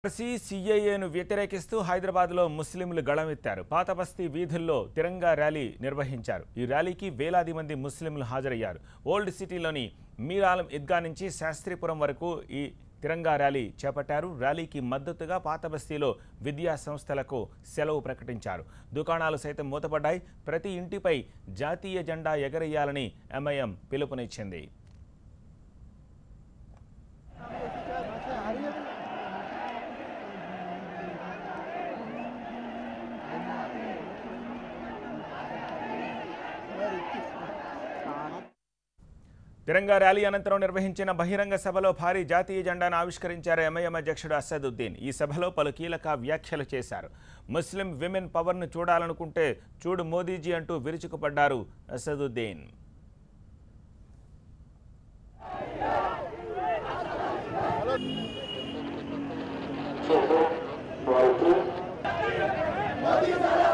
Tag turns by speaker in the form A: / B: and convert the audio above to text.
A: RC సీఏఏను వ్యతిరేకిస్తూ హైదరాబాద్లో ముస్లింలు గళమెత్తారు పాతబస్తీ వీధుల్లో తిరంగా ర్యాలీ నిర్వహించారు ఈ ర్యాలీకి వేలాది మంది ముస్లింలు హాజరయ్యారు ఓల్డ్ సిటీలోని మీరాలం ఈద్గా నుంచి శాస్త్రీపురం వరకు ఈ తిరంగా ర్యాలీ చేపట్టారు ర్యాలీకి మద్దతుగా పాతబస్తీలో విద్యా సంస్థలకు సెలవు ప్రకటించారు దుకాణాలు సైతం మూతపడ్డాయి ప్రతి ఇంటిపై జాతీయ జెండా ఎగరేయాలని ఎంఐఎం పిలుపునిచ్చింది తిరంగా ర్యాలీ అనంతరం నిర్వహించిన బహిరంగ సభలో భారీ జాతీయ జెండాను ఆవిష్కరించారు ఎంఐఎం అధ్యక్షుడు అసదుద్దీన్ ఈ సభలో పలు కీలక వ్యాఖ్యలు చేశారు ముస్లిం విమెన్ పవర్ను చూడాలనుకుంటే చూడు మోదీజీ అంటూ విరుచుకుపడ్డారు అసదుద్దీన్
B: Ball two.